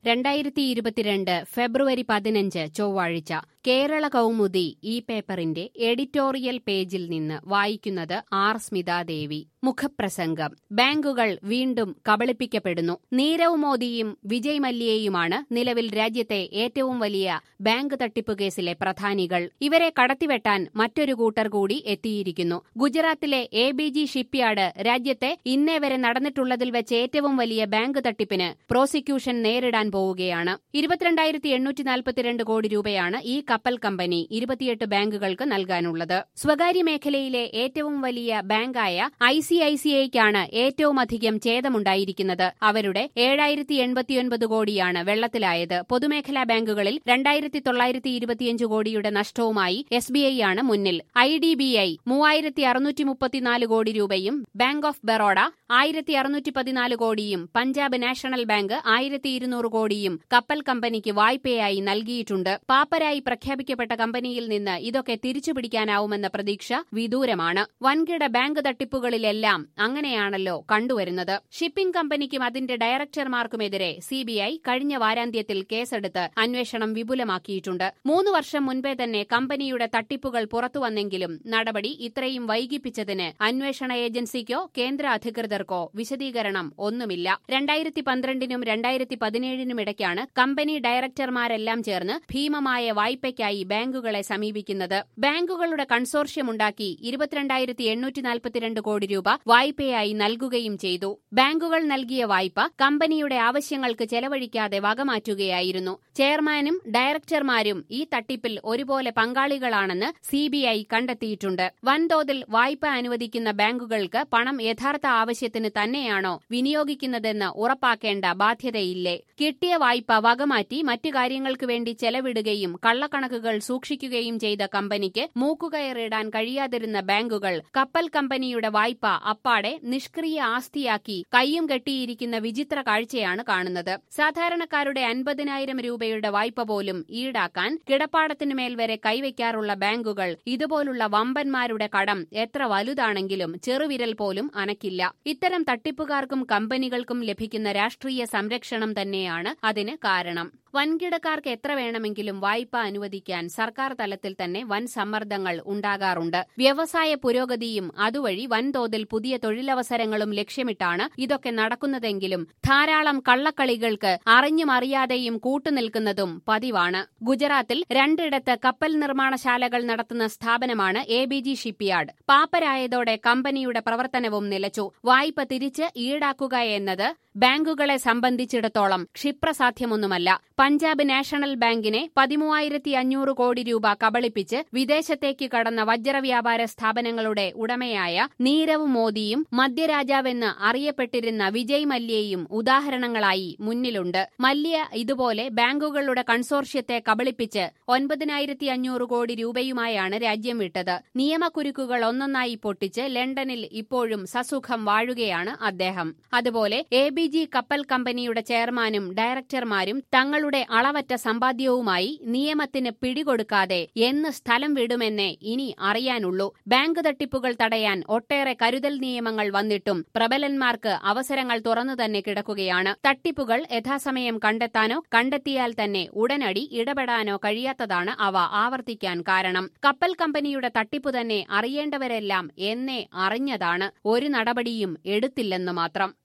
രണ്ടായിരത്തി ഇരുപത്തിരണ്ട് ഫെബ്രുവരി പതിനഞ്ച് ചൊവ്വാഴ്ച കേരള കൗമുദി ഈ പേപ്പറിന്റെ എഡിറ്റോറിയൽ പേജിൽ നിന്ന് വായിക്കുന്നത് ആർ സ്മിതാദേവി മുഖപ്രസംഗം ബാങ്കുകൾ വീണ്ടും കബളിപ്പിക്കപ്പെടുന്നു നീരവ് മോദിയും വിജയ് മല്യയുമാണ് നിലവിൽ രാജ്യത്തെ ഏറ്റവും വലിയ ബാങ്ക് തട്ടിപ്പ് കേസിലെ പ്രധാനികൾ ഇവരെ കടത്തിവെട്ടാൻ മറ്റൊരു കൂട്ടർ കൂടി എത്തിയിരിക്കുന്നു ഗുജറാത്തിലെ എ ബി ജി ഷിപ്പ്യാർഡ് രാജ്യത്തെ ഇന്നേ വരെ നടന്നിട്ടുള്ളതിൽ വെച്ച് ഏറ്റവും വലിയ ബാങ്ക് തട്ടിപ്പിന് പ്രോസിക്യൂഷൻ നേരിടാൻ പോവുകയാണ് ഇരുപത്തിരണ്ടായിരത്തി എണ്ണൂറ്റി നാൽപ്പത്തിരണ്ട് കോടി രൂപയാണ് ഈ കപ്പൽ കമ്പനി ഇരുപത്തിയെട്ട് ബാങ്കുകൾക്ക് നൽകാനുള്ളത് സ്വകാര്യ മേഖലയിലെ ഏറ്റവും വലിയ ബാങ്കായ ഐ സി ഐ സി ഐക്കാണ് ഏറ്റവുമധികം ഛേദമുണ്ടായിരിക്കുന്നത് അവരുടെ ഏഴായിരത്തി എൺപത്തിയൊൻപത് കോടിയാണ് വെള്ളത്തിലായത് പൊതുമേഖലാ ബാങ്കുകളിൽ രണ്ടായിരത്തി തൊള്ളായിരത്തി ഇരുപത്തിയഞ്ച് കോടിയുടെ നഷ്ടവുമായി എസ് ബി ഐ ആണ് മുന്നിൽ ഐ ഡി ബി ഐ മൂവായിരത്തി അറുന്നൂറ്റി മുപ്പത്തിനാല് കോടി രൂപയും ബാങ്ക് ഓഫ് ബറോഡ ആയിരത്തി അറുന്നൂറ്റി പതിനാല് കോടിയും പഞ്ചാബ് നാഷണൽ ബാങ്ക് ആയിരത്തി ഇരുന്നൂറ് കോടിയും കപ്പൽ കമ്പനിക്ക് വായ്പയായി നൽകിയിട്ടുണ്ട് പാപ്പരായി പ്രഖ്യാപിക്കപ്പെട്ട കമ്പനിയിൽ നിന്ന് ഇതൊക്കെ തിരിച്ചുപിടിക്കാനാവുമെന്ന പ്രതീക്ഷ വിദൂരമാണ് വൻകിട ബാങ്ക് തട്ടിപ്പുകളിലെല്ലാം അങ്ങനെയാണല്ലോ കണ്ടുവരുന്നത് ഷിപ്പിംഗ് കമ്പനിക്കും അതിന്റെ ഡയറക്ടർമാർക്കുമെതിരെ സിബിഐ കഴിഞ്ഞ വാരാന്ത്യത്തിൽ കേസെടുത്ത് അന്വേഷണം വിപുലമാക്കിയിട്ടുണ്ട് മൂന്ന് വർഷം മുൻപേ തന്നെ കമ്പനിയുടെ തട്ടിപ്പുകൾ പുറത്തുവന്നെങ്കിലും നടപടി ഇത്രയും വൈകിപ്പിച്ചതിന് അന്വേഷണ ഏജൻസിക്കോ കേന്ദ്ര അധികൃതർക്കോ വിശദീകരണം ഒന്നുമില്ല രണ്ടായിരത്തി പന്ത്രണ്ടിനും രണ്ടായിരത്തി പതിനേഴിനും ഇടയ്ക്കാണ് കമ്പനി ഡയറക്ടർമാരെല്ലാം ചേർന്ന് ഭീമമായ വായ്പയ്ക്കായി ബാങ്കുകളെ സമീപിക്കുന്നത് ബാങ്കുകളുടെ കൺസോർഷ്യമുണ്ടാക്കി ഇരുപത്തിരണ്ടായിരത്തി എണ്ണൂറ്റി നാൽപ്പത്തിരണ്ട് കോടി രൂപ വായ്പയായി നൽകുകയും ചെയ്തു ബാങ്കുകൾ നൽകിയ വായ്പ കമ്പനിയുടെ ആവശ്യങ്ങൾക്ക് ചെലവഴിക്കാതെ വകമാറ്റുകയായിരുന്നു ചെയർമാനും ഡയറക്ടർമാരും ഈ തട്ടിപ്പിൽ ഒരുപോലെ പങ്കാളികളാണെന്ന് സിബിഐ കണ്ടെത്തിയിട്ടുണ്ട് വൻതോതിൽ വായ്പ അനുവദിക്കുന്ന ബാങ്കുകൾക്ക് പണം യഥാർത്ഥ ആവശ്യത്തിന് തന്നെയാണോ വിനിയോഗിക്കുന്നതെന്ന് ഉറപ്പാക്കേണ്ട ബാധ്യതയില്ലേ കിട്ടിയ വായ്പ വകമാറ്റി മറ്റു കാര്യങ്ങൾക്ക് വേണ്ടി ചെലവിടുകയും കള്ളക്കണക്കുകൾ സൂക്ഷിക്കുകയും ചെയ്ത കമ്പനിക്ക് മൂക്കുകയറിടാൻ കഴിയാതിരുന്ന ബാങ്കുകൾ കപ്പൽ കമ്പനിയുടെ വായ്പ അപ്പാടെ നിഷ്ക്രിയ ആസ്തിയാക്കി കയ്യും കെട്ടിയിരിക്കുന്ന വിചിത്ര കാഴ്ചയാണ് കാണുന്നത് സാധാരണക്കാരുടെ അൻപതിനായിരം രൂപയുടെ വായ്പ പോലും ഈടാക്കാൻ കിടപ്പാടത്തിനുമേൽ വരെ കൈവയ്ക്കാറുള്ള ബാങ്കുകൾ ഇതുപോലുള്ള വമ്പന്മാരുടെ കടം എത്ര വലുതാണെങ്കിലും ചെറുവിരൽ പോലും അനക്കില്ല ഇത്തരം തട്ടിപ്പുകാർക്കും കമ്പനികൾക്കും ലഭിക്കുന്ന രാഷ്ട്രീയ സംരക്ഷണം തന്നെയാണ് അതിന് കാരണം വൻകിടക്കാർക്ക് എത്ര വേണമെങ്കിലും വായ്പ അനുവദിക്കാൻ സർക്കാർ തലത്തിൽ തന്നെ വൻ സമ്മർദ്ദങ്ങൾ ഉണ്ടാകാറുണ്ട് വ്യവസായ പുരോഗതിയും അതുവഴി വൻതോതിൽ പുതിയ തൊഴിലവസരങ്ങളും ലക്ഷ്യമിട്ടാണ് ഇതൊക്കെ നടക്കുന്നതെങ്കിലും ധാരാളം കള്ളക്കളികൾക്ക് അറിഞ്ഞും അറിയാതെയും കൂട്ടുനിൽക്കുന്നതും പതിവാണ് ഗുജറാത്തിൽ രണ്ടിടത്ത് കപ്പൽ നിർമ്മാണശാലകൾ നടത്തുന്ന സ്ഥാപനമാണ് എ ബി ജി ഷിപ്പ്യാർഡ് പാപ്പരായതോടെ കമ്പനിയുടെ പ്രവർത്തനവും നിലച്ചു വായ്പ തിരിച്ച് ഈടാക്കുക എന്നത് ബാങ്കുകളെ സംബന്ധിച്ചിടത്തോളം ക്ഷിപ്രസാധ്യമൊന്നുമല്ല പഞ്ചാബ് നാഷണൽ ബാങ്കിനെ പതിമൂവായിരത്തി അഞ്ഞൂറ് കോടി രൂപ കബളിപ്പിച്ച് വിദേശത്തേക്ക് കടന്ന വജ്രവ്യാപാര സ്ഥാപനങ്ങളുടെ ഉടമയായ നീരവ് മോദിയും മദ്യരാജാവെന്ന് അറിയപ്പെട്ടിരുന്ന വിജയ് മല്യയും ഉദാഹരണങ്ങളായി മുന്നിലുണ്ട് മല്യ ഇതുപോലെ ബാങ്കുകളുടെ കൺസോർഷ്യത്തെ കബളിപ്പിച്ച് ഒൻപതിനായിരത്തി അഞ്ഞൂറ് കോടി രൂപയുമായാണ് രാജ്യം വിട്ടത് നിയമക്കുരുക്കുകൾ ഒന്നൊന്നായി പൊട്ടിച്ച് ലണ്ടനിൽ ഇപ്പോഴും സസുഖം വാഴുകയാണ് അദ്ദേഹം അതുപോലെ എ ബി ജി കപ്പൽ കമ്പനിയുടെ ചെയർമാനും ഡയറക്ടർമാരും തങ്ങളുടെ അളവറ്റ സമ്പാദ്യവുമായി നിയമത്തിന് പിടികൊടുക്കാതെ എന്ന് സ്ഥലം വിടുമെന്നേ ഇനി അറിയാനുള്ളൂ ബാങ്ക് തട്ടിപ്പുകൾ തടയാൻ ഒട്ടേറെ കരുതൽ നിയമങ്ങൾ വന്നിട്ടും പ്രബലന്മാർക്ക് അവസരങ്ങൾ തുറന്നു തന്നെ കിടക്കുകയാണ് തട്ടിപ്പുകൾ യഥാസമയം കണ്ടെത്താനോ കണ്ടെത്തിയാൽ തന്നെ ഉടനടി ഇടപെടാനോ കഴിയാത്തതാണ് അവ ആവർത്തിക്കാൻ കാരണം കപ്പൽ കമ്പനിയുടെ തട്ടിപ്പ് തന്നെ അറിയേണ്ടവരെല്ലാം എന്നേ അറിഞ്ഞതാണ് ഒരു നടപടിയും എടുത്തില്ലെന്ന് മാത്രം